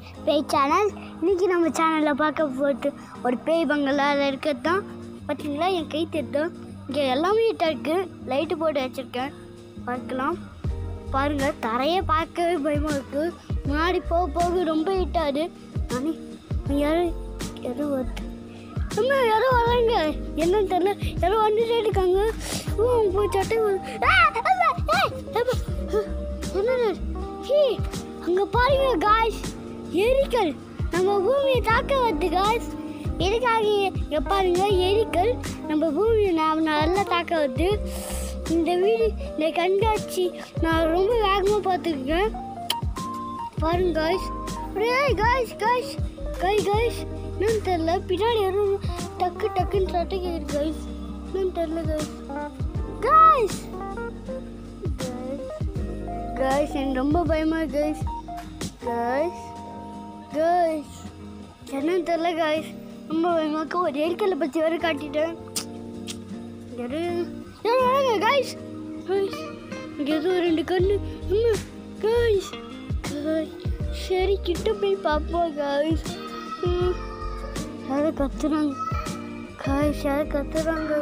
பேய் சேனல் இன்னைக்கு நம்ம சேனலில் பார்க்க போட்டு ஒரு பேய் பங்களாவில் இருக்கிறது தான் பார்த்தீங்களா என் கை தெரியும் இங்கே எல்லாமே ஹீட்டாக இருக்குது லைட்டு போட்டு வச்சுருக்கேன் பார்க்கலாம் பாருங்கள் தரையே பார்க்கவே பயமாக இருக்குது முன்னாடி போக போக ரொம்ப ஹீட்டாகுது நானே யாரும் யாரும் வருது அம்மா யாரோ வராங்க என்னன்னு தெரியல யாரோ வந்துட்டே இருக்காங்க ஓ போய் சட்டை வரு- ஆ, அம்மா, ஏய், அம்மா, என்னது ஹே அங்கே பாருங்க காய்ஸ் எரிக்கல் நம்ம பூமியை தாக்க வருது காய்ஸ் எதுக்காக இங்கே பாருங்க எரிக்கல் நம்ம பூமியை நான் நல்லா தாக்க வருது இந்த வீடு இந்த கண்காட்சி நான் ரொம்ப வேகமாக பார்த்துருக்கேன் பாருங்க காய்ஸ் ஏய் காய்ஸ் காய்ஸ் காய் காய்ஸ் என்னன்னு தெரில பின்னாடி யாரும் டக்கு டக்குன்னு சட்டை கேட்குது காய்ஸ் என்னன்னு தெரில காய்ஸ் காய்ஸ் காய்ஸ் எனக்கு ரொம்ப பயமா காய்ஸ் காய்ஸ் காய்ஸ் என்னன்னு தெரில காய்ஸ் ரொம்ப பயமாக்க ஒரு ஏற்கலை பற்றி வர காட்டிட்டேன் யாரு யாரு வராங்க காய்ஸ் காய்ஸ் இங்கே ஏதோ ரெண்டு கண்ணு அம்மா காய்ஸ் காய்ஸ் சரி கிட்ட போய் பார்ப்போம் காய்ஸ் யாரும் கத்துறாங்க காய்ஸ் யாரும் கத்துறாங்க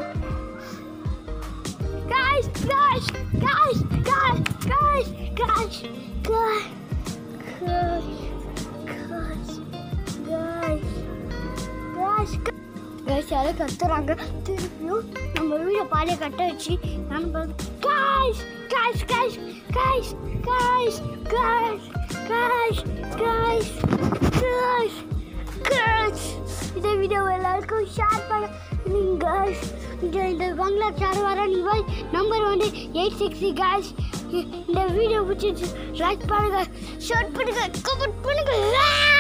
guys guys guys guys guys guys guys guys guys guys guys யாரும் கத்துறாங்க திருப்பியும் நம்ம வீடை பாடிய கட்ட வச்சு நான் guys guys guys guys guys guys guys guys guys guys இந்த வீடியோ எல்லாருக்கும் ஷேர் பண்ணுங்க காய்ஸ் இந்த இந்த பங்களா சார் வர நீங்கள் நம்பர் வந்து எயிட் சிக்ஸ் காய்ஸ் இந்த வீடியோ பிடிச்சிச்சு லைக் பண்ணுங்க ஷேர் பண்ணுங்க கமெண்ட் பண்ணுங்க